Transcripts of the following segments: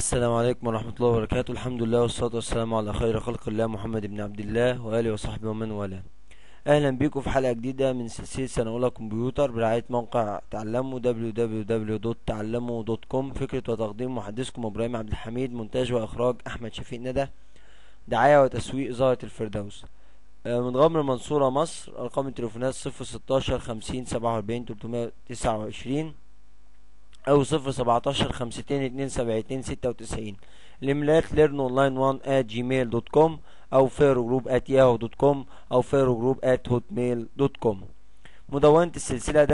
السلام عليكم ورحمة الله وبركاته الحمد لله والصلاة والسلام على خير خلق الله محمد بن عبد الله وآله وصحبه ومن والاه أهلا بيكم في حلقة جديدة من سلسلة سنة أولى كمبيوتر برعاية موقع تعلموا www.تعلموا.com فكرة وتقديم محدثكم إبراهيم عبد الحميد مونتاج وإخراج أحمد شفيق ندى دعاية وتسويق زهرة الفردوس آه، من غمر المنصورة مصر أرقام التليفونات صفر ستاشر خمسين سبعة وأربعين تلتمية تسعة وعشرين او صفر سبعتاشر خمستين اتنين سبعتين ستة وتسعين الايميلات ليرن اونلاين وان ات جيميل دوت كوم او فيرو جروب ات ياهو دوت كوم او فيرو جروب ات هوت ميل دوت كوم مدونة السلسلة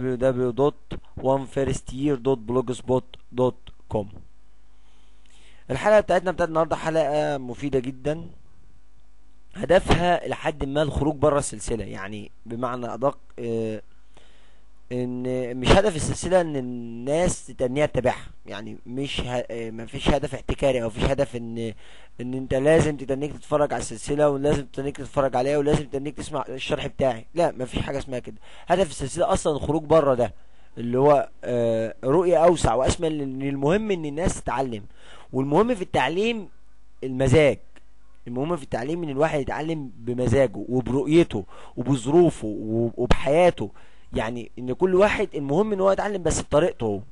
www.onefirstyear.blogspot.com الحلقة بتاعتنا بتاعت النهاردة حلقة مفيدة جدا هدفها لحد ما الخروج بره السلسلة يعني بمعنى أدق آه، ان مش هدف السلسله ان الناس تتنيها تتابعها يعني مش ه... ما فيش هدف احتكاري او فيش هدف ان ان انت لازم تتنيك تتفرج على السلسله ولازم تتنيك تتفرج عليها ولازم تتنيك تسمع الشرح بتاعي لا ما فيش حاجه اسمها كده هدف السلسله اصلا الخروج بره ده اللي هو آه، رؤيه اوسع واشمل ان المهم ان الناس تتعلم والمهم في التعليم المزاج المهم في التعليم ان الواحد يتعلم بمزاجه وبرؤيته وبظروفه وب- وبحياته يعني ان كل واحد المهم ان هو يتعلم بس بطريقته هو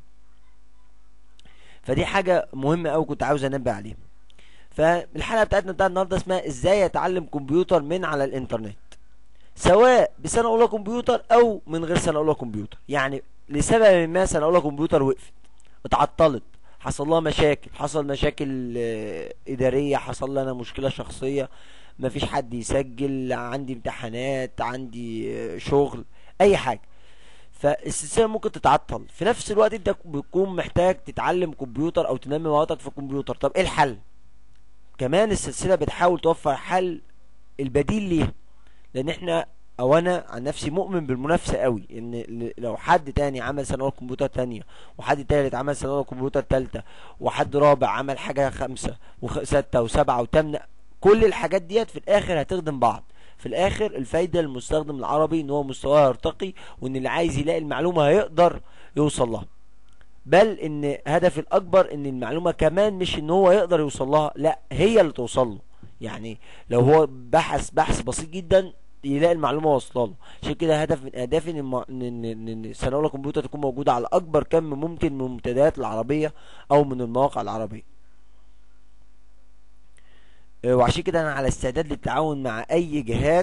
فدي حاجة مهمة اوي كنت عاوز انبه عليها فالحلقة بتاعتنا بتاعت النهاردة اسمها ازاي اتعلم كمبيوتر من على الانترنت سواء بسنة اولى كمبيوتر او من غير سنة اولى كمبيوتر يعني لسبب ما سنة اولى كمبيوتر وقفت اتعطلت حصل لها مشاكل حصل مشاكل آه، ادارية حصل لنا مشكلة شخصية مفيش حد يسجل عندي امتحانات عندي آه، شغل اي حاجة فالسلسله ممكن تتعطل في نفس الوقت انت بتكون محتاج تتعلم كمبيوتر او تنمي مهاراتك في الكمبيوتر طب ايه الحل كمان السلسله بتحاول توفر حل البديل ليها لان احنا او انا عن نفسي مؤمن بالمنافسه قوي ان ل- لو حد تاني عمل سنه اولى كمبيوتر تانية وحد تالت عمل سنه اولى كمبيوتر تالتة وحد رابع عمل حاجه خمسة وستة وسبعة وتمنة كل الحاجات ديت في الاخر هتخدم بعض في الاخر الفايده للمستخدم العربي ان هو مستواه يرتقي وان اللي عايز يلاقي المعلومه هيقدر يوصل لها بل ان هدف الاكبر ان المعلومه كمان مش ان هو يقدر يوصل لها لا هي اللي توصل له يعني لو هو بحث بحث بسيط جدا يلاقي المعلومه واصله له عشان كده هدف من اهدافي ان الم- ان ان إن- إن السنه الاولى كمبيوتر تكون موجوده على اكبر كم ممكن من المنتديات العربيه او من المواقع العربيه آه، وعشان كده انا على استعداد للتعاون مع اي جهات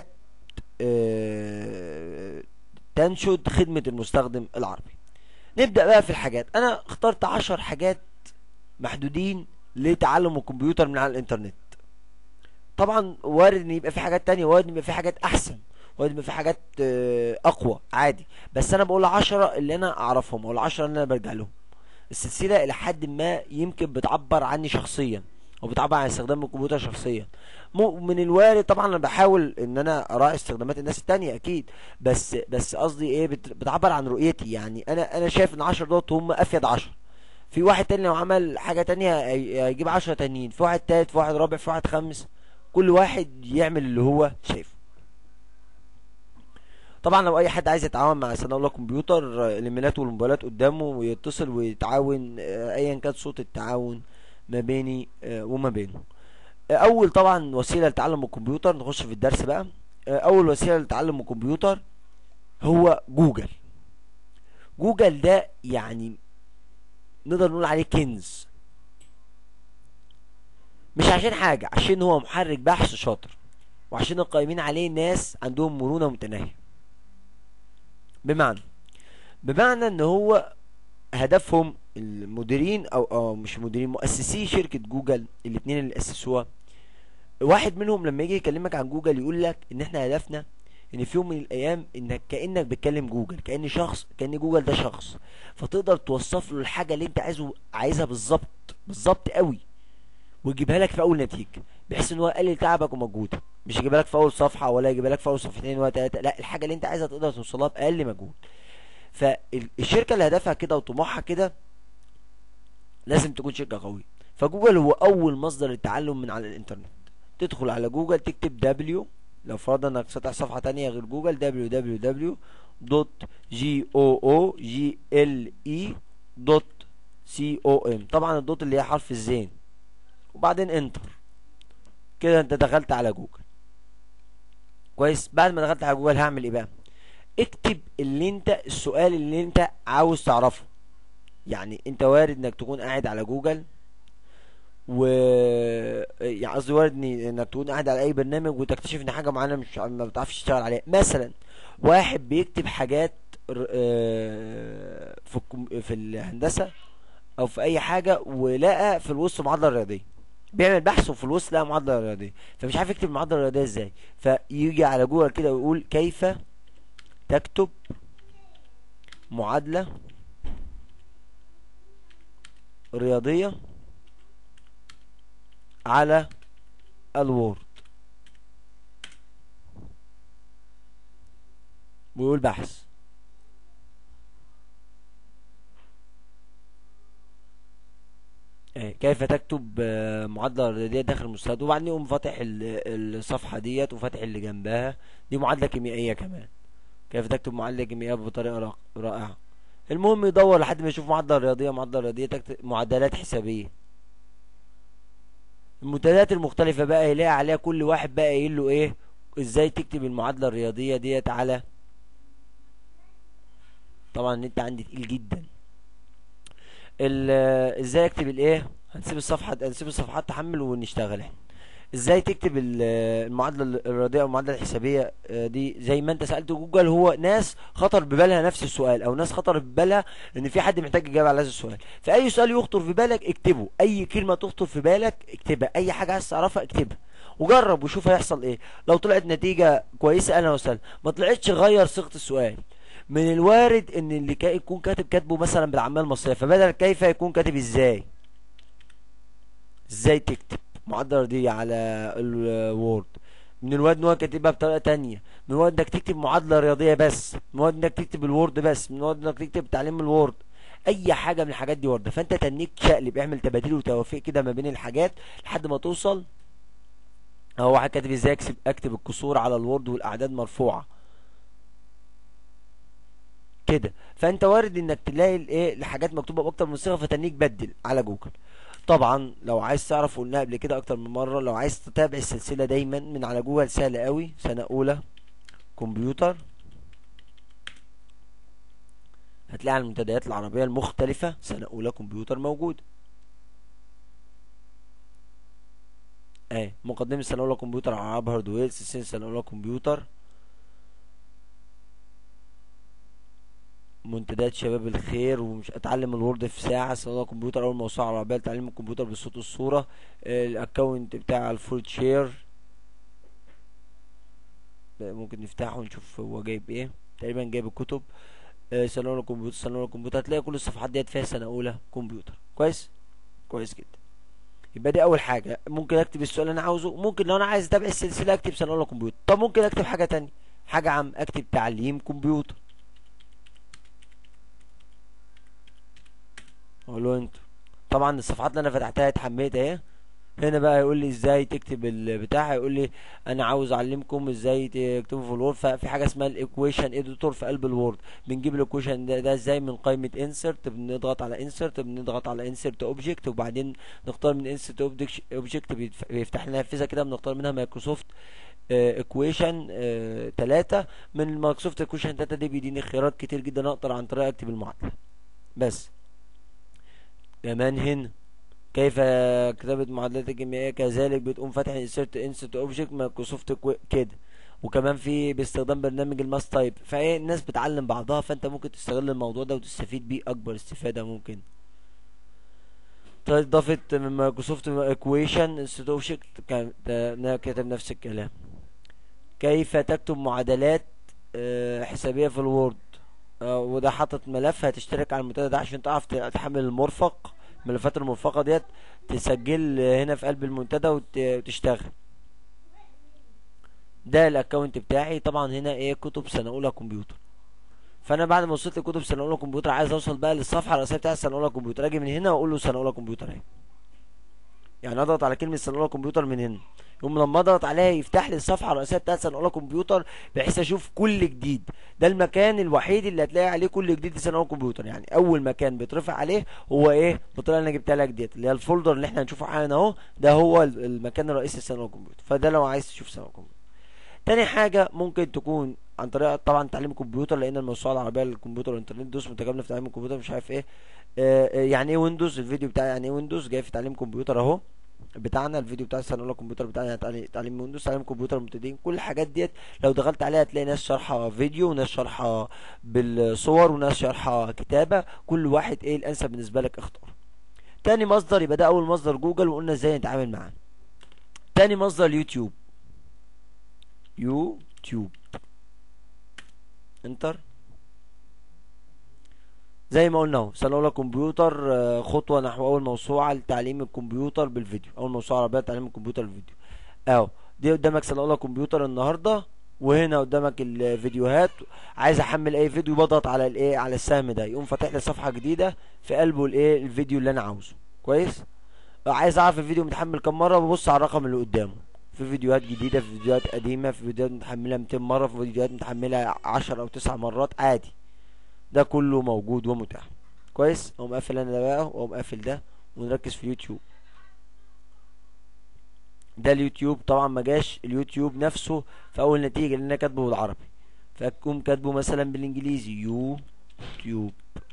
آه، تنشد خدمة المستخدم العربي نبدأ بقى في الحاجات انا اخترت عشر حاجات محدودين لتعلم الكمبيوتر من على الانترنت طبعا وارد ان يبقى في حاجات تانية وارد ان يبقى في حاجات احسن وارد ان يبقى في حاجات آه، اقوى عادي بس انا بقول عشرة اللي انا اعرفهم او العشرة اللي انا برجع لهم السلسلة الى حد ما يمكن بتعبر عني شخصيا او بتعبر عن استخدام الكمبيوتر شخصيا مو من الوارد طبعا انا بحاول ان انا اراعي استخدامات الناس التانية اكيد بس بس قصدي ايه بت- بتعبر عن رؤيتي يعني انا انا شايف ان 10 دوت هم افيد 10 في واحد تاني لو عمل حاجة تانية هي- هيجيب 10 تانيين في واحد تالت في واحد رابع في واحد خامس كل واحد يعمل اللي هو شايفه طبعا لو اي حد عايز يتعاون مع سنة اولى كمبيوتر آه، الايميلات والموبايلات قدامه ويتصل ويتعاون آه، ايا كان صوت التعاون ما بيني آه، وما بينه اول طبعا وسيله لتعلم الكمبيوتر نخش في الدرس بقى اول وسيله لتعلم الكمبيوتر هو جوجل جوجل ده يعني نقدر نقول عليه كنز مش عشان حاجه عشان هو محرك بحث شاطر وعشان القائمين عليه ناس عندهم مرونه متناهيه بمعنى بمعنى ان هو هدفهم المديرين او او مش مديرين مؤسسي شركه جوجل الاثنين اللي اسسوها واحد منهم لما يجي يكلمك عن جوجل يقول لك ان احنا هدفنا ان في يوم من الايام انك كانك بتكلم جوجل كان شخص كان جوجل ده شخص فتقدر توصف له الحاجه اللي انت عايزه عايزها بالظبط بالظبط قوي ويجيبها لك في اول نتيجه بحيث ان هو يقلل تعبك ومجهودك مش يجيبها لك في اول صفحه ولا يجيبها لك في اول صفحتين ولا ثلاثه لا الحاجه اللي انت عايزها تقدر توصلها باقل مجهود فالشركه اللي هدفها كده وطموحها كده لازم تكون شركه قويه فجوجل هو اول مصدر التعلم من على الانترنت تدخل على جوجل تكتب W لو فرضنا انك فاتح صفحة تانية غير جوجل www.google.com سي او ام طبعا الدوت اللي هي حرف الزين وبعدين انتر كده انت دخلت على جوجل كويس بعد ما دخلت على جوجل هعمل ايه بقى اكتب اللي انت السؤال اللي انت عاوز تعرفه يعني انت وارد انك تكون قاعد على جوجل و يعني قصدي وارد إن- انك تكون قاعد على اي برنامج وتكتشف ان حاجه معينه مش ما بتعرفش تشتغل عليها مثلا واحد بيكتب حاجات ر- آه، في الكم- في الهندسه او في اي حاجه ولقى في الوسط معادله رياضيه بيعمل بحث وفي الوسط لقى معادله رياضيه فمش عارف يكتب المعادله الرياضيه ازاي فيجي على جوجل كده ويقول كيف تكتب معادله رياضيه على الوورد ويقول بحث إيه، كيف تكتب آه، معادلة رياضية داخل المستند وبعدين يقوم فاتح ال- الصفحة ديت وفاتح اللي جنبها دي معادلة كيميائية كمان كيف تكتب معادلة كيميائية بطريقة را- رائعة المهم يدور لحد ما يشوف معادلة رياضية معادلة رياضية تكتب معادلات حسابية المنتديات المختلفة بقى يلاقي عليها كل واحد بقى قايل له ايه ازاي تكتب المعادلة الرياضية ديت على طبعا النت عندي تقيل جدا ال- ازاي اكتب الايه هنسيب الصفحة هنسيب الصفحات تحمل ونشتغل احنا ازاي تكتب ال- المعادلة الرياضية او المعادلة الحسابية آه، دي زي ما انت سألت جوجل هو ناس خطر ببالها نفس السؤال او ناس خطر ببالها ان في حد محتاج يجاوب على هذا السؤال فاي سؤال يخطر في بالك اكتبه اي كلمة تخطر في بالك اكتبها اي حاجة عايز تعرفها اكتبها وجرب وشوف هيحصل ايه لو طلعت نتيجة كويسة اهلا وسهلا ما طلعتش غير صيغة السؤال من الوارد ان اللي كا- يكون كاتب كاتبه مثلا بالعامية المصرية فبدل كيف يكون كاتب ازاي ازاي تكتب معدل دي على الوورد من الواد ان هو كاتبها بطريقه تانية من الواد انك تكتب معادله رياضيه بس من الواد انك تكتب الوورد بس من الواد انك تكتب تعليم الوورد اي حاجه من الحاجات دي ورده فانت تنيك شقلب اعمل تباديل وتوافق كده ما بين الحاجات لحد ما توصل هو واحد كاتب ازاي اكتب اكتب الكسور على الوورد والاعداد مرفوعه كده فانت وارد انك تلاقي الايه الحاجات مكتوبه باكتر من صيغه فتنيك بدل على جوجل طبعا لو عايز تعرف قلناها قبل كده اكتر من مره لو عايز تتابع السلسله دايما من على جوجل سهله قوي سنه اولى كمبيوتر هتلاقي على المنتديات العربيه المختلفه سنه اولى كمبيوتر موجود ايه مقدمه سنه اولى كمبيوتر على عرب هاردوير سلسله سنه اولى كمبيوتر منتديات شباب الخير ومش اتعلم الوورد في ساعه سنه اولى كمبيوتر اول موسوعه عربيه لتعليم الكمبيوتر بالصوت والصوره آه، الاكونت بتاع الفول شير ممكن نفتحه ونشوف هو جايب ايه تقريبا جايب الكتب آه، سنه اولى كمبيوتر سنه اولى كمبيوتر هتلاقي كل الصفحات ديت فيها سنه اولى كمبيوتر كويس كويس جدا يبقى دي اول حاجه ممكن اكتب السؤال اللي انا عاوزه ممكن لو انا عايز اتابع السلسله اكتب سنه اولى كمبيوتر طب ممكن اكتب حاجه تانية حاجه عام اكتب تعليم كمبيوتر اقول له انت طبعا الصفحات اللي انا فتحتها اتحميت اهي هنا بقى يقول لي ازاي تكتب البتاع يقول لي انا عاوز اعلمكم ازاي تكتبوا في الوورد ففي حاجه اسمها الايكويشن اديتور في قلب الوورد بنجيب الايكويشن ده, ده ازاي من قائمه انسرت بنضغط على انسرت بنضغط على انسرت اوبجكت وبعدين نختار من انسرت اوبجكت بيفتح لنا نافذه كده بنختار منها مايكروسوفت ايكويشن ثلاثة من مايكروسوفت ايكويشن ثلاثة دي بيديني خيارات كتير جدا اقدر عن طريقها اكتب المعادله بس كمان هنا كيف كتابة معادلات الكيميائية كذلك بتقوم فاتح insert insert object مايكروسوفت كو- كده وكمان في باستخدام برنامج الماس تايب فايه الناس بتعلم بعضها فانت ممكن تستغل الموضوع ده وتستفيد بيه اكبر استفادة ممكن طيب اضافة من مايكروسوفت ايكويشن انستيتوت اوبجكت كان ده كتب نفس الكلام كيف تكتب معادلات آه، حسابية في الوورد آه، وده حاطط ملف هتشترك على المنتدى ده عشان تعرف تحمل المرفق الملفات المرفقة ديت تسجل هنا في قلب المنتدى وت- وتشتغل ده الاكونت بتاعي طبعا هنا ايه كتب سنة اولى كمبيوتر فانا بعد ما وصلت لكتب سنة اولى كمبيوتر عايز اوصل بقى للصفحة الرئيسية بتاعت سنة اولى كمبيوتر اجي من هنا واقول له سنة اولى كمبيوتر اهي يعني اضغط على كلمة سنة اولى كمبيوتر من هنا يقوم لما اضغط عليها يفتح لي الصفحه الرئيسيه بتاعت سنه اولى كمبيوتر بحيث اشوف كل جديد ده المكان الوحيد اللي هتلاقي عليه كل جديد في سنه اولى كمبيوتر يعني اول مكان بيترفع عليه هو ايه بالطريقه اللي انا جبتها لك ديت اللي هي الفولدر اللي احنا هنشوفه حالا اهو ده هو المكان الرئيسي لسنه اولى كمبيوتر فده لو عايز تشوف سنه اولى كمبيوتر تاني حاجه ممكن تكون عن طريق طبعا تعليم الكمبيوتر لان الموسوعه العربيه للكمبيوتر والانترنت دوس متكامله في تعليم الكمبيوتر مش عارف ايه آه يعني ايه ويندوز الفيديو بتاعي يعني ايه ويندوز جاي في تعليم كمبيوتر اهو بتاعنا الفيديو بتاع السنه الاولى الكمبيوتر بتاعنا تعليم ويندوز تعليم كمبيوتر مبتدئين كل الحاجات ديت لو دخلت عليها هتلاقي ناس شارحه فيديو وناس شارحه بالصور وناس شارحه كتابه كل واحد ايه الانسب بالنسبه لك اختار تاني مصدر يبقى ده اول مصدر جوجل وقلنا ازاي نتعامل معاه تاني مصدر يوتيوب يوتيوب انتر زي ما قلنا اهو سنه اولى كمبيوتر آه، خطوه نحو اول موسوعه لتعليم الكمبيوتر بالفيديو اول موسوعه عربيه لتعليم الكمبيوتر بالفيديو اهو دي قدامك سنه اولى كمبيوتر النهارده وهنا قدامك الفيديوهات عايز احمل اي فيديو بضغط على الايه على السهم ده يقوم فاتح لي صفحه جديده في قلبه الايه الفيديو اللي انا عاوزه كويس عايز اعرف الفيديو متحمل كام مره ببص على الرقم اللي قدامه في فيديوهات جديده في فيديوهات قديمه في فيديوهات متحملها 200 مره في فيديوهات متحملها 10 او 9 مرات عادي ده كله موجود ومتاح كويس اقوم قافل انا ده بقى واقوم قافل ده ونركز في اليوتيوب ده اليوتيوب طبعا ما جاش اليوتيوب نفسه في اول نتيجه لان انا كاتبه بالعربي فاقوم كاتبه مثلا بالانجليزي يوتيوب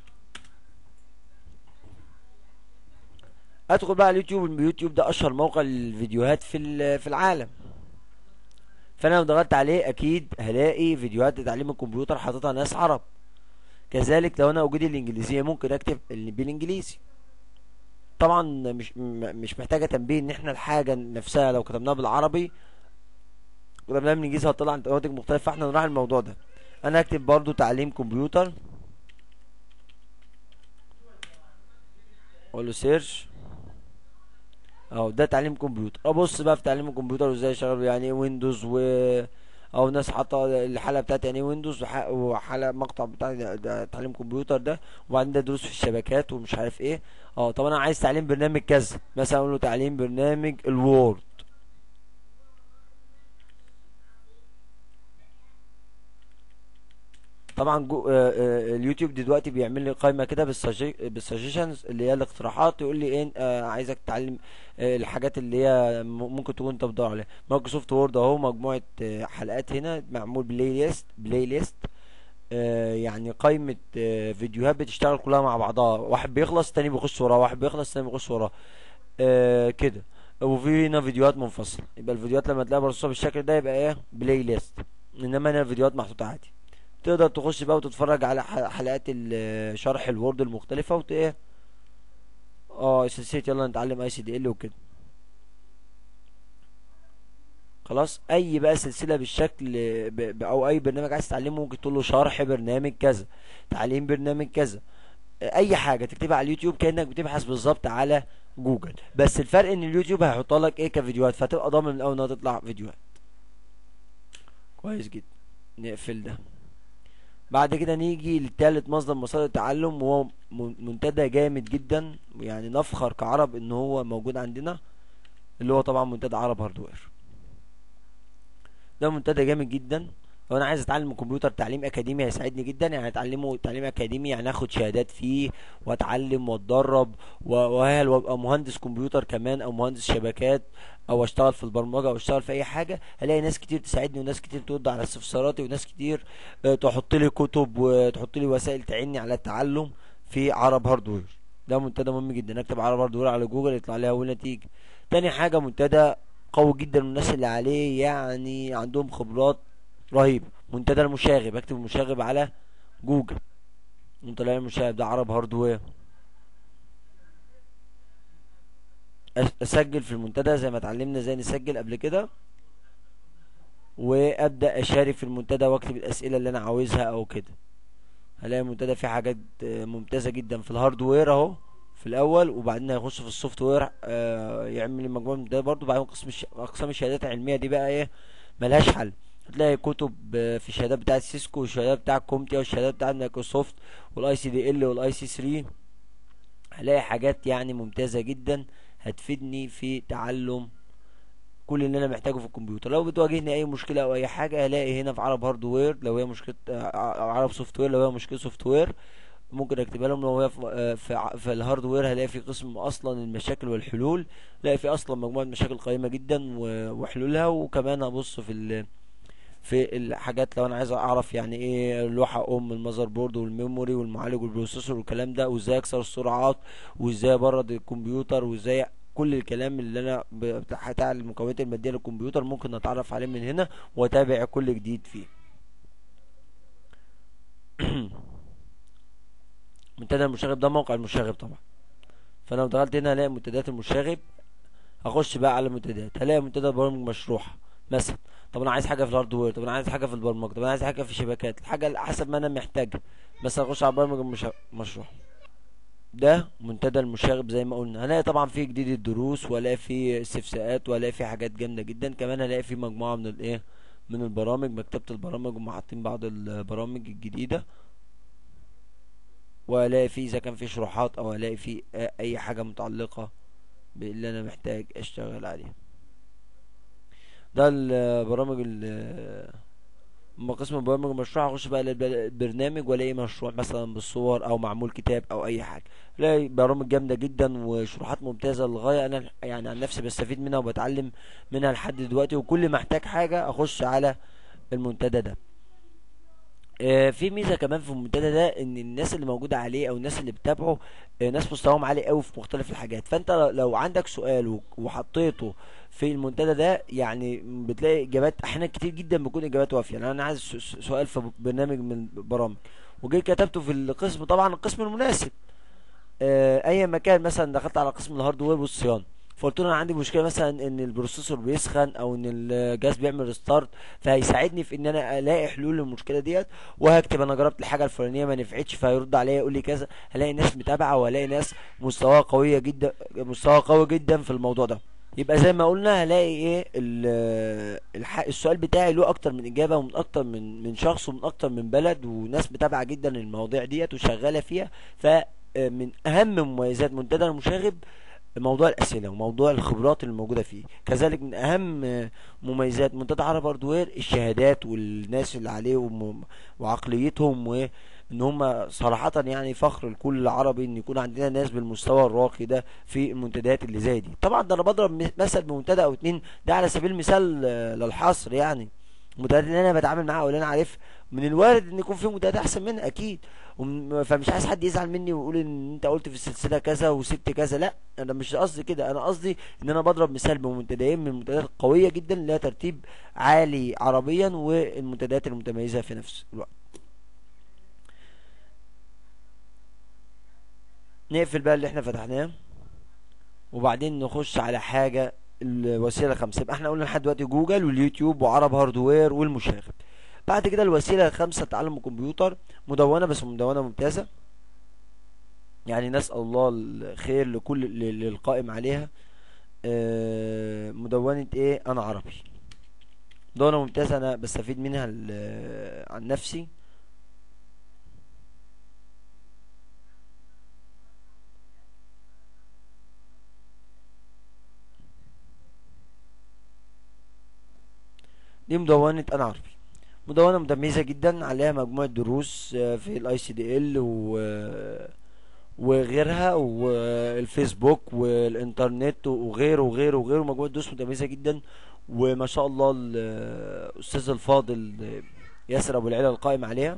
ادخل بقى على اليوتيوب اليوتيوب ده اشهر موقع للفيديوهات في في العالم فانا لو ضغطت عليه اكيد هلاقي فيديوهات لتعليم الكمبيوتر حاططها ناس عرب كذلك لو انا وجودي الانجليزيه ممكن اكتب بالانجليزي طبعا مش مش محتاجه تنبيه ان احنا الحاجه نفسها لو كتبناها بالعربي كتبناها بالانجليزي هتطلع نماذج مختلفه فاحنا نراعي الموضوع ده انا اكتب برضو تعليم كمبيوتر اقول له سيرش اهو ده تعليم كمبيوتر ابص بقى في تعليم الكمبيوتر وازاي يشغل يعني ويندوز و او ناس حاطه الحلقه بتاعت يعني ويندوز وحلقه مقطع بتاع تعليم كمبيوتر ده وبعدين ده دروس في الشبكات ومش عارف ايه اه طب انا عايز تعليم برنامج كذا مثلا اقول له تعليم برنامج الوورد طبعا جو آه آه اليوتيوب دلوقتي بيعمل لي قائمه كده بالسجيشنز اللي هي الاقتراحات يقول لي ايه آه عايزك تتعلم آه الحاجات اللي هي ممكن تكون انت بتدور عليها مايكروسوفت وورد اهو مجموعه آه حلقات هنا معمول بلاي ليست بلاي ليست آه يعني قائمه آه فيديوهات بتشتغل كلها مع بعضها واحد بيخلص تاني بيخش وراه واحد بيخلص تاني بيخش وراه آه كده وفي هنا فيديوهات منفصله يبقى الفيديوهات لما تلاقيها مرصوصه بالشكل ده يبقى ايه بلاي ليست انما هنا الفيديوهات محطوطه عادي تقدر تخش بقى وتتفرج على حلقات شرح الوورد المختلفة وت ايه اه سلسلة يلا نتعلم اي سي دي ال وكده خلاص اي بقى سلسلة بالشكل ب... او اي برنامج عايز تتعلمه ممكن تقول له شرح برنامج كذا تعليم برنامج كذا اي حاجة تكتبها على اليوتيوب كأنك بتبحث بالظبط على جوجل بس الفرق ان اليوتيوب هيحط لك ايه كفيديوهات فتبقى ضامن من اول انها تطلع فيديوهات كويس جدا نقفل ده بعد كده نيجي للتالت مصدر مصادر التعلم وهو منتدى جامد جدا يعني نفخر كعرب ان هو موجود عندنا اللي هو طبعا منتدى عرب هاردوير ده منتدى جامد جدا لو انا عايز اتعلم الكمبيوتر تعليم اكاديمي هيساعدني جدا يعني اتعلمه تعليم اكاديمي يعني اخد شهادات فيه واتعلم واتدرب وهل وابقى مهندس كمبيوتر كمان او مهندس شبكات او اشتغل في البرمجه او اشتغل في اي حاجه هلاقي ناس كتير تساعدني وناس كتير ترد على استفساراتي وناس كتير آه، تحط لي كتب وتحط لي وسائل تعيني على التعلم في عرب هاردوير ده منتدى مهم جدا اكتب عرب هاردوير على جوجل يطلع لي اول نتيجه تاني حاجه منتدى قوي جدا والناس اللي عليه يعني عندهم خبرات رهيب منتدى المشاغب اكتب المشاغب على جوجل منتدى المشاغب ده عرب هاردوير اسجل في المنتدى زي ما اتعلمنا ازاي نسجل قبل كده وابدا اشارك في المنتدى واكتب الاسئله اللي انا عاوزها او كده هلاقي المنتدى فيه حاجات ممتازه جدا في الهاردوير اهو في الاول وبعدين هيخش في السوفت وير آه يعمل مجموعه من ده برضه بعدين قسم اقسام الشهادات العلميه دي بقى ايه ملهاش حل هتلاقي كتب في الشهادات بتاعت سيسكو والشهادات بتاعت كومتي والشهادات بتاعت مايكروسوفت والاي سي دي ال والاي سي 3 هلاقي حاجات يعني ممتازه جدا هتفيدني في تعلم كل اللي انا محتاجه في الكمبيوتر لو بتواجهني اي مشكله او اي حاجه هلاقي هنا في عرب هاردوير لو هي مشكله او عرب سوفت وير لو هي مشكله سوفت وير ممكن اكتبها لهم لو هي في في, في الهاردوير هلاقي في قسم اصلا المشاكل والحلول هلاقي في اصلا مجموعه مشاكل قيمه جدا وحلولها وكمان هبص في ال في الحاجات لو انا عايز اعرف يعني ايه اللوحه ام المذر بورد والميموري والمعالج والبروسيسور والكلام ده وازاي اكسر السرعات وازاي ابرد الكمبيوتر وازاي كل الكلام اللي انا بتاع المكونات الماديه للكمبيوتر ممكن اتعرف عليه من هنا واتابع كل جديد فيه منتدى المشاغب ده موقع المشاغب طبعا فانا لو دخلت هنا هلاقي منتديات المشاغب هخش بقى على المنتديات هلاقي منتدى برامج مشروحه مثلا طب انا عايز حاجه في الهاردوير طب انا عايز حاجه في البرمجه طب انا عايز حاجه في الشبكات الحاجه حسب ما انا محتاجها بس اخش على برامج المشروع ده منتدى المشاغب زي ما قلنا هلاقي طبعا فيه جديد الدروس وهلاقي فيه استفساءات وهلاقي فيه حاجات جامده جدا كمان هلاقي فيه مجموعه من الايه من البرامج مكتبه البرامج وهم حاطين بعض البرامج الجديده وهلاقي فيه اذا كان فيه شروحات او هلاقي فيه اي حاجه متعلقه باللي انا محتاج اشتغل عليها ده البرامج اما قسم البرامج المشروع هخش بقى البرنامج والاقي مشروع مثلا بالصور او معمول كتاب او اي حاجه الاقي برامج جامده جدا وشروحات ممتازه للغايه انا يعني عن نفسي بستفيد منها وبتعلم منها لحد دلوقتي وكل ما احتاج حاجه اخش على المنتدى ده آه في ميزه كمان في المنتدى ده ان الناس اللي موجوده عليه او الناس اللي بتتابعه آه ناس مستواهم عالي قوي في مختلف الحاجات فانت لو عندك سؤال وحطيته في المنتدى ده يعني بتلاقي اجابات احيانا كتير جدا بتكون اجابات وافيه يعني انا عايز سؤال في برنامج من البرامج وجيت كتبته في القسم طبعا القسم المناسب آه اي مكان مثلا دخلت على قسم الهاردوير والصيانه فقلت له انا عندي مشكله مثلا ان البروسيسور بيسخن او ان الجهاز بيعمل ريستارت فهيساعدني في ان انا الاقي حلول للمشكله ديت وهكتب انا جربت الحاجه الفلانيه ما نفعتش فهيرد عليا يقول لي كذا هلاقي ناس متابعه وهلاقي ناس مستواها قويه جدا مستواها قوي جدا في الموضوع ده يبقى زي ما قلنا هلاقي ايه السؤال بتاعي له اكتر من اجابه ومن اكتر من من شخص ومن اكتر من بلد وناس متابعه جدا المواضيع ديت وشغاله فيها فمن اهم مميزات منتدى المشاغب موضوع الاسئله وموضوع الخبرات اللي موجوده فيه كذلك من اهم مميزات منتدى عرب هاردوير الشهادات والناس اللي عليه وعقليتهم وان هم صراحة يعني فخر لكل عربي ان يكون عندنا ناس بالمستوى الراقي ده في المنتديات اللي زي دي طبعا ده انا بضرب مثل بمنتدى او اتنين ده على سبيل المثال للحصر يعني المنتديات اللي انا بتعامل معاها واللي انا عارف من الوارد ان يكون في منتديات احسن منها اكيد فمش عايز حد يزعل مني ويقول ان انت قلت في السلسله كذا وسبت كذا لا انا مش قصدي كده انا قصدي ان انا بضرب مثال بمنتديين من المنتديات القويه جدا لها ترتيب عالي عربيا والمنتديات المتميزه في نفس الوقت نقفل بقى اللي احنا فتحناه وبعدين نخش على حاجه الوسيله الخامسه يبقى احنا قلنا لحد دلوقتي جوجل واليوتيوب وعرب هاردوير والمشاغب بعد كده الوسيله الخامسه تعلم الكمبيوتر مدونه بس مدونه ممتازه يعني نسال الله الخير لكل للقائم عليها آه مدونه ايه انا عربي مدونه ممتازه انا بستفيد منها عن نفسي دي مدونة انا عربي مدونة متميزة جدا عليها مجموعة دروس في الاي سي دي ال و وغيرها والفيسبوك والانترنت وغيره وغيره وغيره مجموعة دروس متميزة جدا وما شاء الله الاستاذ الفاضل ياسر ابو العلا القائم عليها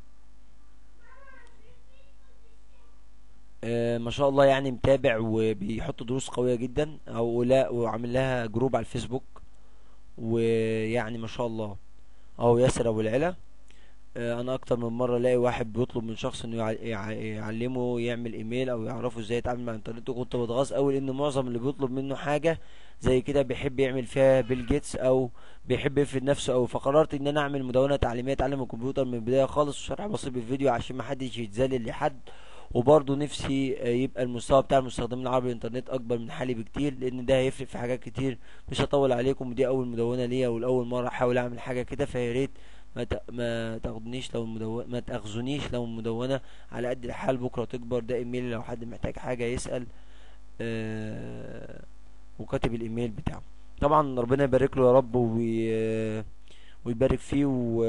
ما شاء الله يعني متابع وبيحط دروس قوية جدا او لا وعامل لها جروب على الفيسبوك ويعني ما شاء الله اهو ياسر ابو العلا آه انا اكتر من مره الاقي واحد بيطلب من شخص انه يعلمه يعمل ايميل او يعرفه ازاي يتعامل مع الانترنت وكنت بتغاظ قوي لان معظم اللي بيطلب منه حاجه زي كده بيحب يعمل فيها بيل جيتس او بيحب يفرد نفسه او فقررت ان انا اعمل مدونه تعليميه تعلم الكمبيوتر من البدايه خالص وشرح بسيط بالفيديو عشان ما حدش يتذلل لحد وبرضه نفسي يبقى المستوى بتاع المستخدمين العربي الانترنت اكبر من حالي بكتير لان ده هيفرق في حاجات كتير مش هطول عليكم ودي اول مدونه ليا والاول مره احاول اعمل حاجه كده فيا ريت ما ما تاخدنيش لو المدونه ما تاخذونيش لو المدونه على قد الحال بكره تكبر ده ايميلي لو حد محتاج حاجه يسال آه وكاتب الايميل بتاعه طبعا ربنا يبارك له يا رب وي... ويبارك فيه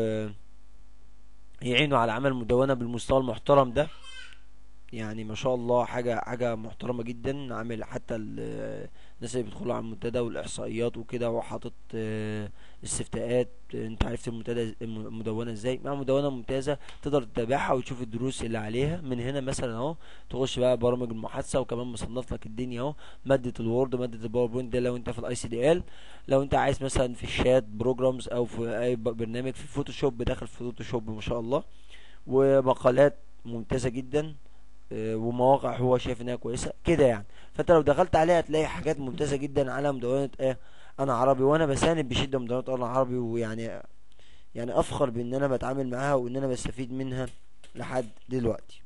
ويعينه على عمل مدونة بالمستوى المحترم ده يعني ما شاء الله حاجة حاجة محترمة جدا عامل حتى ال- الناس اللي بيدخلوا على المنتدى والإحصائيات وكده وحاطط آه، استفتاءات انت عرفت المنتدى الم- المدونة ازاي مع مدونة ممتازة تقدر تتابعها وتشوف الدروس اللي عليها من هنا مثلا اهو تخش بقى برامج المحادثة وكمان مصنف لك الدنيا اهو مادة الوورد مادة الباوربوينت ده لو انت في الاي سي دي ال لو انت عايز مثلا في الشات بروجرامز او في اي ب- برنامج في فوتوشوب داخل في فوتوشوب ما شاء الله ومقالات ممتازة جدا آه، ومواقع هو شايف انها كويسه كده يعني فانت لو دخلت عليها هتلاقي حاجات ممتازه جدا على مدونة ايه انا عربي وانا بساند بشده مدونة انا عربي ويعني يعني افخر بان انا بتعامل معاها وان انا بستفيد منها لحد دلوقتي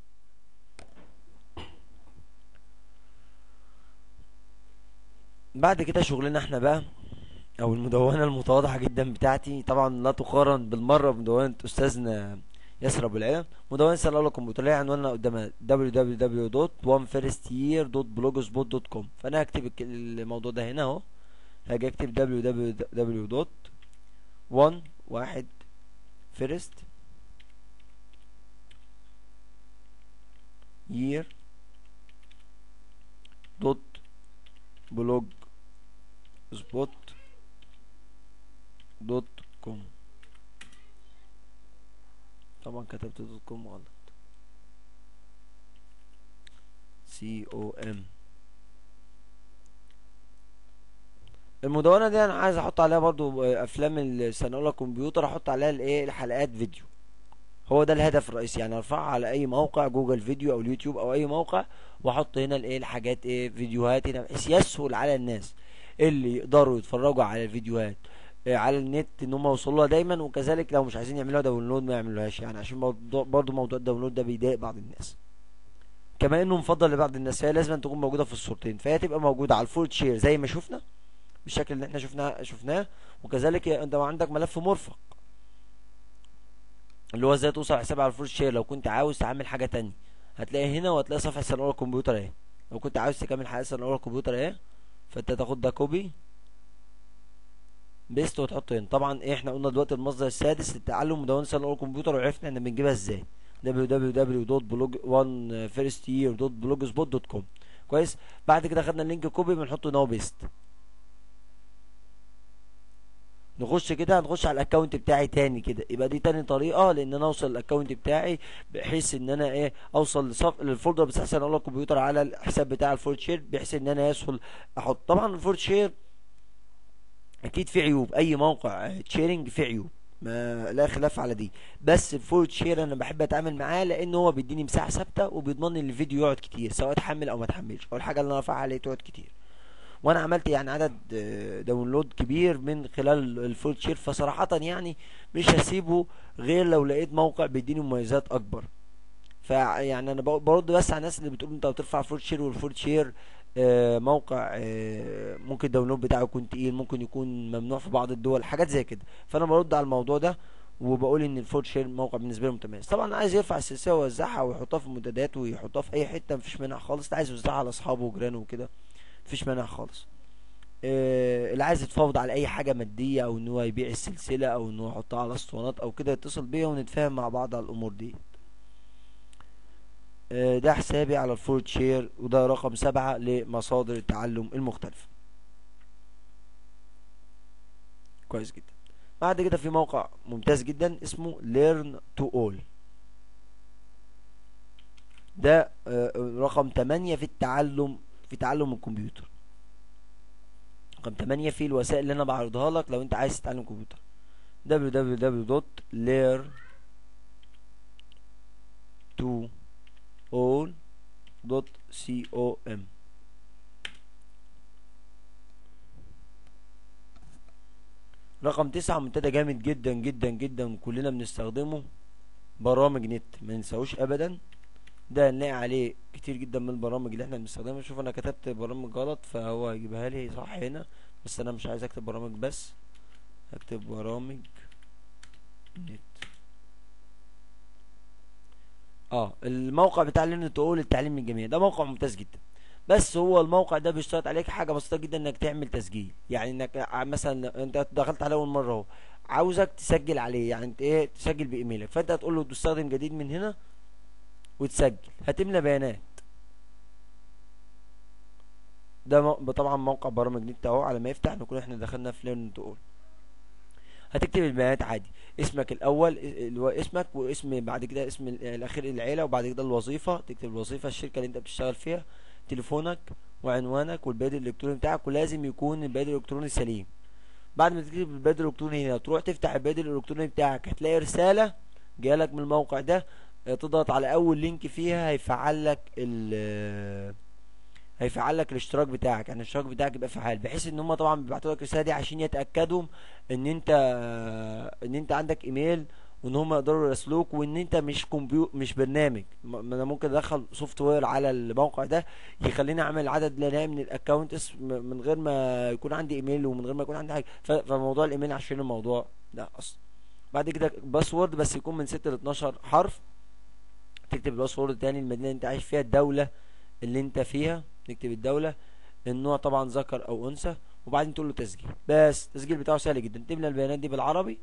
بعد كده شغلنا احنا بقى او المدونة المتواضعة جدا بتاعتي طبعا لا تقارن بالمرة بمدونة استاذنا ياسر ابو العلا مدونة سنة الاولى كمبيوترية عنواننا قدامها www.onefirstsyear.blogspot.com فانا هكتب الك- الموضوع ده هنا اهو هاجي اكتب www. one واحد first year dot blog spot دوت كوم طبعا كتبت دوت كوم غلط سي او ام المدونة دي انا عايز احط عليها برضو افلام السنة الاولى كمبيوتر احط عليها الايه الحلقات فيديو هو ده الهدف الرئيسي يعني ارفعها على اي موقع جوجل فيديو او اليوتيوب او اي موقع واحط هنا الايه الحاجات ايه فيديوهات هنا بحيث يسهل على الناس اللي يقدروا يتفرجوا على الفيديوهات آه، على النت ان هم يوصلوا لها دايما وكذلك لو مش عايزين يعملوها داونلود ما يعملوهاش يعني عشان موضوع برضو موضوع الداونلود ده بيضايق بعض الناس كما انه مفضل لبعض الناس فهي لازم تكون موجوده في الصورتين فهي تبقى موجوده على الفول شير زي ما شفنا بالشكل اللي احنا شفناه شفناه وكذلك انت عندك ملف مرفق اللي هو ازاي توصل حساب على الفول شير لو كنت عاوز تعمل حاجه تانية هتلاقي هنا وهتلاقي صفحه السنه الاولى كمبيوتر اهي لو كنت عاوز تكمل حلقه السنه الاولى كمبيوتر اهي فانت تاخد ده كوبي بيست وتحطه هنا طبعا ايه احنا قلنا دلوقتي المصدر السادس للتعلم مدونة سنة الاولى كمبيوتر وعرفنا احنا بنجيبها ازاي www.1firstyear.blogspot.com كويس بعد كده خدنا اللينك كوبي بنحطه هنا بيست نخش كده هنخش على الاكونت بتاعي تاني كده يبقى دي تاني طريقه لان انا اوصل الاكونت بتاعي بحيث ان انا ايه اوصل لصف للفولدر بتاع سنه الاولى كمبيوتر على الحساب بتاع الفول شير بحيث ان انا يسهل احط طبعا الفول شير اكيد في عيوب اي موقع تشيرنج في عيوب ما لا خلاف على دي بس الفول شير انا بحب اتعامل معاه لان هو بيديني مساحه ثابته وبيضمن لي الفيديو يقعد كتير سواء اتحمل او ما اتحملش او الحاجه اللي انا رافعها عليه تقعد كتير وانا عملت يعني عدد آه، داونلود كبير من خلال الفول شير فصراحه يعني مش هسيبه غير لو لقيت موقع بيديني مميزات اكبر فيعني انا ب- برد بس على الناس اللي بتقول انت بترفع فول شير والفول شير آه، موقع آه، ممكن الداونلود بتاعه يكون تقيل ممكن يكون ممنوع في بعض الدول حاجات زي كده فانا برد على الموضوع ده وبقول ان الفول شير موقع بالنسبه لي متميز طبعا عايز يرفع السلسله ويوزعها ويحطها في المنتديات ويحطها في اي حته مفيش مانع خالص عايز يوزعها على اصحابه وجيرانه وكده مفيش مانع خالص آه، اللي عايز يتفاوض على اي حاجه ماديه او ان هو يبيع السلسله او ان هو يحطها على اسطوانات او كده يتصل بيا ونتفاهم مع بعض على الامور دي آه، ده حسابي على الفورد شير وده رقم سبعة لمصادر التعلم المختلفة كويس جدا بعد كده في موقع ممتاز جدا اسمه learn to all ده آه، رقم 8 في التعلم في تعلم الكمبيوتر رقم 8 في الوسائل اللي انا بعرضها لك لو انت عايز تتعلم كمبيوتر www.learn to all.com رقم تسعة منتدى جامد جدا جدا جدا كلنا بنستخدمه برامج نت ما ننساهوش ابدا ده هنلاقي عليه كتير جدا من البرامج اللي احنا بنستخدمها شوف انا كتبت برامج غلط فهو هيجيبها لي صح هنا بس انا مش عايز اكتب برامج بس هكتب برامج نت اه الموقع بتاع ليرن تو اول التعليم الجامعي ده موقع ممتاز جدا بس هو الموقع ده بيشترط عليك حاجه بسيطه جدا انك تعمل تسجيل يعني انك مثلا انت دخلت عليه اول مره اهو عاوزك تسجل عليه يعني انت ايه تسجل بايميلك فانت هتقول له تستخدم جديد من هنا وتسجل هتملى بيانات ده طبعا موقع برامج نت اهو على ما يفتح نكون احنا دخلنا في ليرن تو اول هتكتب البيانات عادي اسمك الاول اللي هو اسمك واسم بعد كده اسم الاخير العيله وبعد كده الوظيفه تكتب الوظيفه الشركه اللي انت بتشتغل فيها تليفونك وعنوانك والبريد الالكتروني بتاعك ولازم يكون البريد الالكتروني سليم بعد ما تكتب البريد الالكتروني هنا تروح تفتح البريد الالكتروني بتاعك هتلاقي رساله جايلك من الموقع ده تضغط على اول لينك فيها هيفعل لك ال هيفعل لك الاشتراك بتاعك يعني الاشتراك بتاعك يبقى فعال بحيث ان هم طبعا بيبعتوا لك الرساله دي عشان يتاكدوا ان انت ان انت عندك ايميل وان هم يقدروا يراسلوك وان انت مش كمبيو مش برنامج ما انا ممكن ادخل سوفت وير على الموقع ده يخليني اعمل عدد لا نهائي من الاكونتس من غير ما يكون عندي ايميل ومن غير ما يكون عندي حاجه فموضوع الايميل عشان الموضوع ده اصلا بعد كده باسورد بس يكون من 6 ل 12 حرف تكتب الباسورد تاني المدينه اللي انت عايش فيها الدوله اللي انت فيها نكتب الدولة النوع طبعا ذكر او انثى وبعدين تقول له تسجيل بس التسجيل بتاعه سهل جدا تملى البيانات دي بالعربي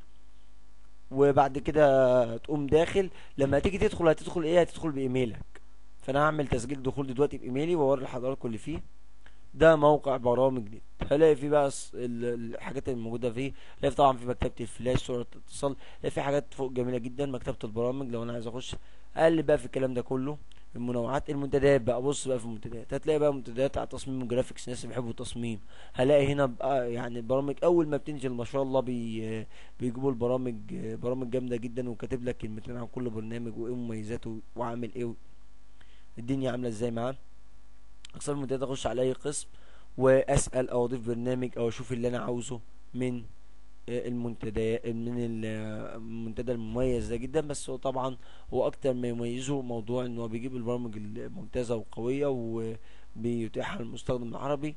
وبعد كده تقوم داخل لما تيجي تدخل هتدخل ايه هتدخل بايميلك فانا هعمل تسجيل دخول دلوقتي بايميلي واوري لحضراتكم اللي فيه ده موقع برامج نت هلاقي فيه بقى الحاجات اللي موجوده فيه هلاقي طبعا في مكتبه الفلاش صوره اتصال هلاقي في حاجات فوق جميله جدا مكتبه البرامج لو انا عايز اخش اقلب بقى في الكلام ده كله المنوعات المنتديات بقى بص بقى في المنتديات هتلاقي بقى منتديات على تصميم وجرافيكس ناس بيحبوا التصميم هلاقي هنا بقى يعني البرامج اول ما بتنزل ما شاء الله بي بيجيبوا البرامج برامج جامده جدا وكاتب لك كلمتين عن كل برنامج وايه مميزاته وعامل ايه الدنيا عامله ازاي معاه اقسام المنتديات اخش على اي قسم واسال او اضيف برنامج او اشوف اللي انا عاوزه من المنتدى من المنتدى المميز ده جدا بس هو طبعا هو اكتر ما يميزه موضوع ان هو بيجيب البرامج الممتازه وقويه وبيتيحها للمستخدم العربي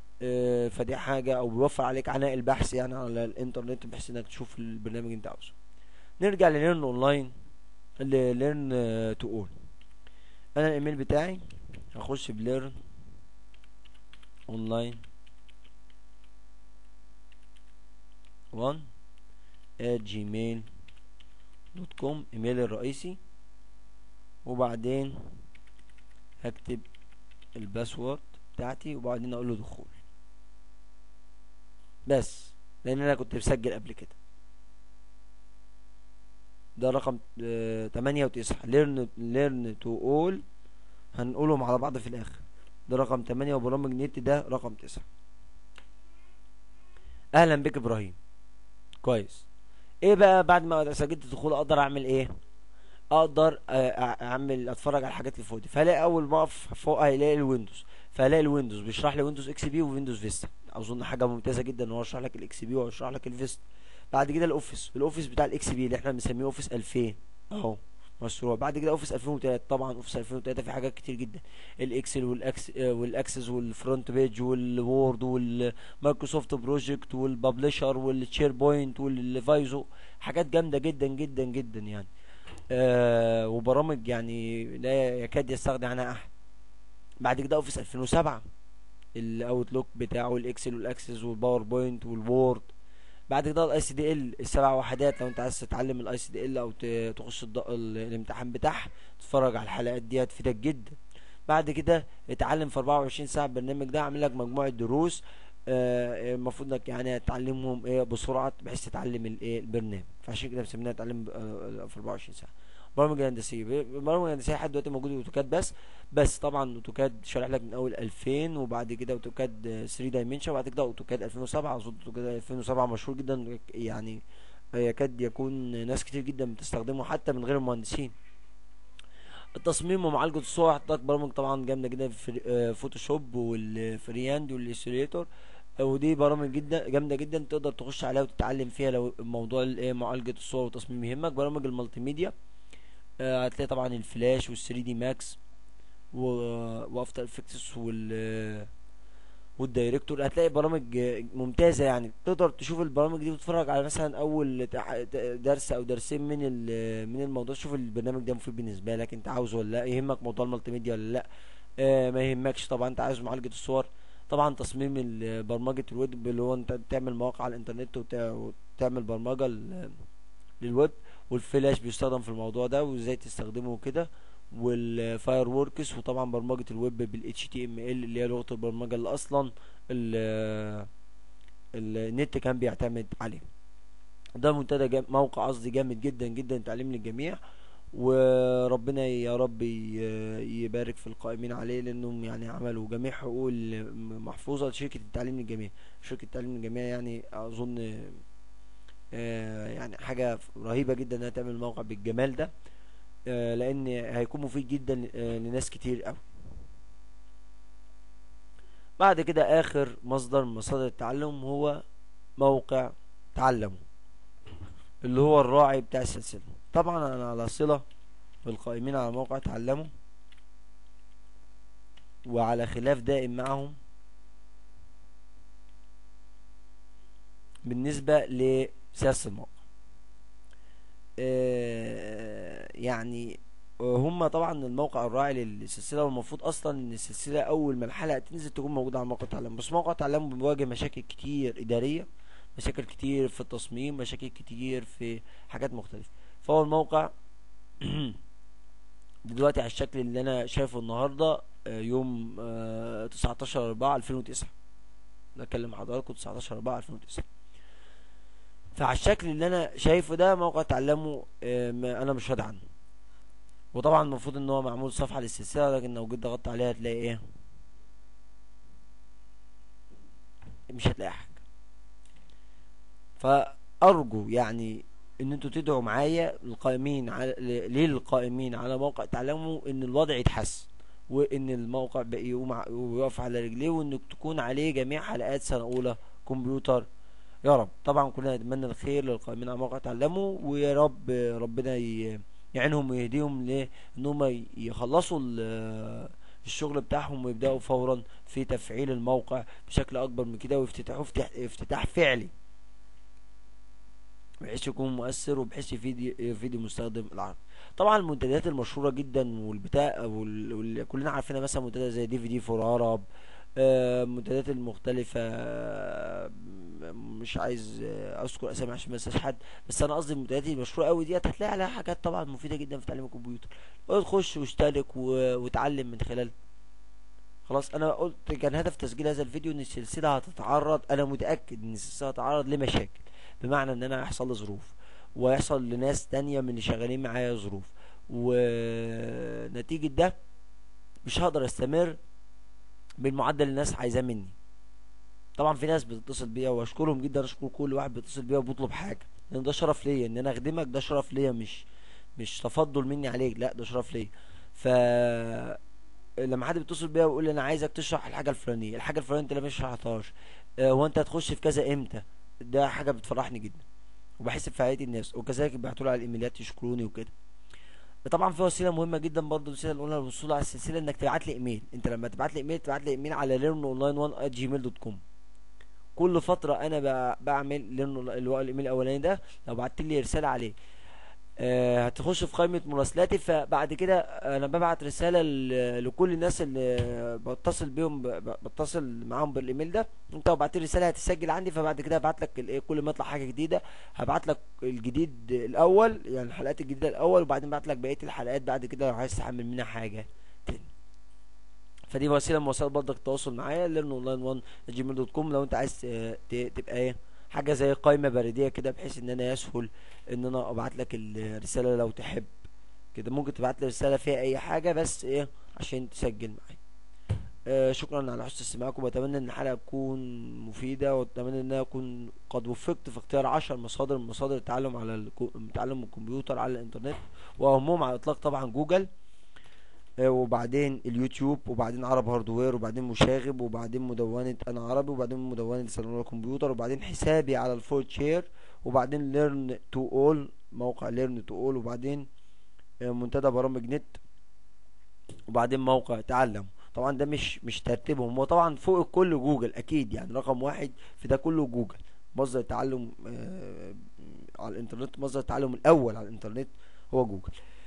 فدي حاجه او بيوفر عليك عناء البحث يعني على الانترنت بحيث انك تشوف البرنامج اللي انت عاوزه نرجع لليرن اونلاين ليرن تو اول انا الايميل بتاعي هخش بليرن اونلاين 1 at gmail دوت كوم ايميل الرئيسي وبعدين هكتب الباسورد بتاعتي وبعدين اقول له دخول بس لان انا كنت مسجل قبل كده ده رقم اه تمانية وتسعة ليرن ليرن تو اول هنقولهم على بعض في الاخر ده رقم تمانية وبرامج نت ده رقم تسعة اهلا بك ابراهيم كويس ايه بقى بعد ما سجلت الدخول اقدر اعمل ايه اقدر اعمل اتفرج على الحاجات اللي فوق دي فهلاقي اول ما اقف فوق هيلاقي الويندوز فهلاقي الويندوز بيشرح لي ويندوز اكس بي ويندوز فيستا اظن حاجه ممتازه جدا ان هو يشرح لك الاكس بي ويشرح لك الفيستا بعد كده الاوفيس الاوفيس بتاع الاكس بي اللي احنا بنسميه اوفيس 2000 اهو مشروع بعد كده اوفيس 2003 طبعا اوفيس 2003 في حاجات كتير جدا الاكسل والاكس والاكسس والفرونت بيج والوورد والمايكروسوفت بروجكت والببلشر والشير بوينت والفايزو حاجات جامده جدا جدا جدا يعني آه وبرامج يعني لا يكاد يستغني عنها احد بعد كده اوفيس 2007 الاوتلوك بتاعه الاكسل والاكسس والباوربوينت والوورد بعد كده الاي سي دي ال السبع وحدات لو انت عايز تتعلم الاي سي دي ال او تخش الامتحان بتاعها تتفرج على الحلقات دي هتفيدك جدا بعد كده اتعلم في 24 ساعه البرنامج ده عامل لك مجموعه دروس المفروض انك يعني تعلمهم ايه بسرعه بحيث تتعلم الايه البرنامج فعشان كده مسمينها تعلم في 24 ساعه برامج الهندسيه البرامج الهندسيه لحد دلوقتي موجوده اوتوكاد بس بس طبعا اوتوكاد شارح لك من اول 2000 وبعد كده اوتوكاد 3 دايمنشن وبعد كده اوتوكاد 2007 اظن اوتوكاد 2007 مشهور جدا يعني يكاد يكون ناس كتير جدا بتستخدمه حتى من غير المهندسين التصميم ومعالجة الصور حطك برامج طبعا جامدة جدا في فوتوشوب والفرياند والإليستريتور ودي برامج جدا جامده جدا تقدر تخش عليها وتتعلم فيها لو موضوع معالجه الصور والتصميم يهمك برامج المالتي ميديا آه هتلاقي طبعا الفلاش وال3 دي ماكس وافتر افكتس وال والدايركتور هتلاقي برامج ممتازه يعني تقدر تشوف البرامج دي وتتفرج على مثلا اول درس او درسين من من الموضوع تشوف البرنامج ده مفيد بالنسبه لك انت عاوزه ولا لا يهمك موضوع المالتي ميديا ولا لا آه ما يهمكش طبعا انت عايز معالجة الصور طبعا تصميم ال- برمجة الويب اللي هو انت تعمل مواقع على الانترنت وت- وتعمل برمجة ل- للويب والفلاش بيستخدم في الموضوع ده وازاي تستخدمه وكده والفاير ووركس وطبعا برمجة الويب بال HTML اللي هي لغة البرمجة اللي اصلا ال- النت كان بيعتمد عليه ده منتدى جام موقع قصدي جامد جدا جدا تعليم للجميع وربنا يا رب ي- يبارك في القائمين عليه لانهم يعني عملوا جميع حقوق المحفوظه لشركه التعليم للجميع شركه التعليم للجميع يعني اظن آه، يعني حاجه رهيبه جدا انها تعمل موقع بالجمال ده آه، لان هيكون مفيد جدا آه، لناس كتير قوي بعد كده اخر مصدر من مصادر التعلم هو موقع تعلموا اللي هو الراعي بتاع السلسلة طبعا انا على صلة بالقائمين على موقع تعلموا وعلى خلاف دائم معهم بالنسبة لسياسة الموقع آه، يعني هم طبعا الموقع الراعي للسلسلة والمفروض اصلا ان السلسلة اول ما الحلقة تنزل تكون موجودة على موقع تعلم بس موقع تعلم بيواجه مشاكل كتير ادارية مشاكل كتير في التصميم مشاكل كتير في حاجات مختلفة فهو الموقع دلوقتي على الشكل اللي انا شايفه النهاردة آه، يوم آه، 19 4 2009 بكلم حضراتكم 19 4 2009 فعلى الشكل اللي انا شايفه ده موقع تعلمه آه، ما- انا مش راضي عنه وطبعا المفروض ان هو معمول صفحة للسلسلة لكن لو جيت ضغطت عليها هتلاقي ايه مش هتلاقي حاجة فارجو يعني ان انتوا تدعوا معايا القائمين على للقائمين على موقع تعلموا ان الوضع يتحسن وان الموقع بقى يقوم ع- ويقف على رجليه وانك تكون عليه جميع حلقات سنة اولى كمبيوتر يا رب طبعا كلنا نتمنى الخير للقائمين على موقع تعلموا ويا رب ربنا ي- يعينهم ويهديهم لان هم يخلصوا ال- الشغل بتاعهم ويبداوا فورا في تفعيل الموقع بشكل اكبر من كده ويفتتحوه افتتاح, افتتاح فعلي بحيث يكون مؤثر وبحيث يفيد يفيد المستخدم العربي طبعا المنتديات المشهوره جدا والبتاع وال- واللي كلنا عارفينها مثلا منتدى زي دي في دي فور عرب آه، المنتديات المختلفة آه، مش عايز آه، اذكر اسامي عشان ما انساش حد بس انا قصدي المنتديات المشهورة قوي ديت هتلاقي عليها حاجات طبعا مفيدة جدا في تعليم الكمبيوتر تخش واشترك و- وتعلم من خلال خلاص انا قلت كان هدف تسجيل هذا الفيديو ان السلسلة هتتعرض انا متأكد ان السلسلة هتتعرض لمشاكل بمعنى ان انا هيحصل لي ظروف ويحصل لناس تانية من اللي شغالين معايا ظروف ونتيجة ده مش هقدر استمر بالمعدل اللي الناس عايزاه مني طبعا في ناس بتتصل بيا واشكرهم جدا اشكر كل واحد بيتصل بيا وبيطلب حاجه لان ده شرف ليا ان انا اخدمك ده شرف ليا مش مش تفضل مني عليك لا ده شرف ليا ف لما حد بيتصل بيا ويقول لي انا عايزك تشرح الحاجه الفلانيه الحاجه الفلانيه انت ليه مش شرحتهاش آه، هو انت هتخش في كذا امتى ده حاجه بتفرحني جدا وبحس بفعاليه الناس وكذلك بيبعتوا لي على الايميلات يشكروني وكده طبعا في وسيله مهمه جدا برضه الوسيله الاولى للوصول على السلسله انك تبعت لي ايميل انت لما تبعت لي ايميل تبعت لي ايميل على learnonline1@gmail.com كل فتره انا ب- بعمل learn اللي هو الايميل الاولاني ده لو بعت لي رساله عليه آه هتخش في قائمه مراسلاتي فبعد كده انا ببعت رساله ل- لكل الناس اللي بتصل بيهم ب- ب- بتصل معاهم بالايميل ده انت لو بعت لي رساله هتسجل عندي فبعد كده هبعت لك الايه كل ما يطلع حاجه جديده هبعت لك الجديد الاول يعني الحلقات الجديده الاول وبعدين بعت لك بقيه الحلقات بعد كده لو عايز تحمل منها حاجه تاني فدي وسيله من وسائل برضك التواصل معايا learnonline1@gmail.com لو انت عايز آه، ت- تبقى ايه حاجه زي قائمه بريديه كده بحيث ان انا يسهل ان انا ابعت لك الرساله لو تحب كده ممكن تبعت لي رساله فيها اي حاجه بس ايه عشان تسجل معايا آه شكرا على حسن استماعكم واتمنى ان الحلقه تكون مفيده واتمنى ان انا اكون قد وفقت في اختيار عشر مصادر من مصادر التعلم على الكو- تعلم الكمبيوتر على الانترنت واهمهم على الاطلاق طبعا جوجل آه، وبعدين اليوتيوب وبعدين عرب هاردوير وبعدين مشاغب وبعدين مدونة انا عربي وبعدين مدونة صالون الكمبيوتر وبعدين حسابي على الفول شير وبعدين ليرن تو اول موقع ليرن تو اول وبعدين آه، منتدى برامج نت وبعدين موقع تعلم طبعا ده مش مش ترتيبهم هو طبعا فوق الكل جوجل اكيد يعني رقم واحد في ده كله جوجل مصدر التعلم آه، على الانترنت مصدر التعلم الاول على الانترنت هو جوجل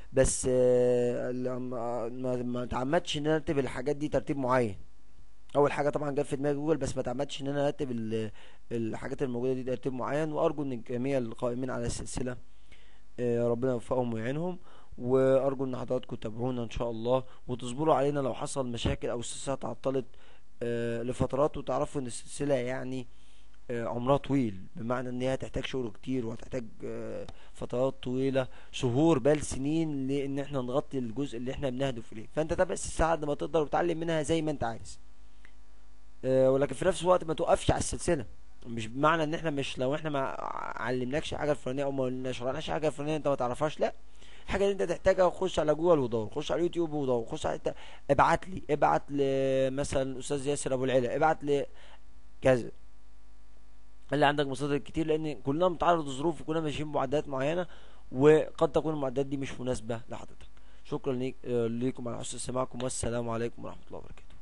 بس آه، ال- ما ما ما تعمدش ان انا ارتب الحاجات دي ترتيب معين اول حاجه طبعا جت في دماغي جوجل بس ما تعمدش ان انا ارتب ال- الحاجات الموجوده دي ترتيب معين وارجو ان جميع القائمين على السلسله آه، ربنا يوفقهم ويعينهم وارجو ان حضراتكم تتابعونا ان شاء الله وتصبروا علينا لو حصل مشاكل او السلسله تعطلت آه، لفترات وتعرفوا ان السلسله يعني آه، عمرها طويل بمعنى ان هي هتحتاج شغل كتير وهتحتاج آه، فترات طويله شهور بل سنين لان احنا نغطي الجزء اللي احنا بنهدف اليه فانت تابع السلسله قد ما تقدر وتعلم منها زي ما انت عايز آه، ولكن في نفس الوقت ما توقفش على السلسله مش بمعنى ان احنا مش لو احنا ما علمناكش حاجه الفلانيه او ما شرحناش حاجه الفلانيه انت ما تعرفهاش لا الحاجه اللي انت تحتاجها خش على جوجل ودور خش على اليوتيوب ودور خش على انت ابعت لي ابعت ل مثلا الاستاذ ياسر ابو العلا ابعت لي كذا اللي عندك مصادر كتير لان كلنا بنتعرض لظروف وكلنا ماشيين بمعدات معينه وقد تكون المعدات دي مش مناسبه لحضرتك شكرا ليك آه، ليكم على حسن سماعكم والسلام عليكم ورحمه الله وبركاته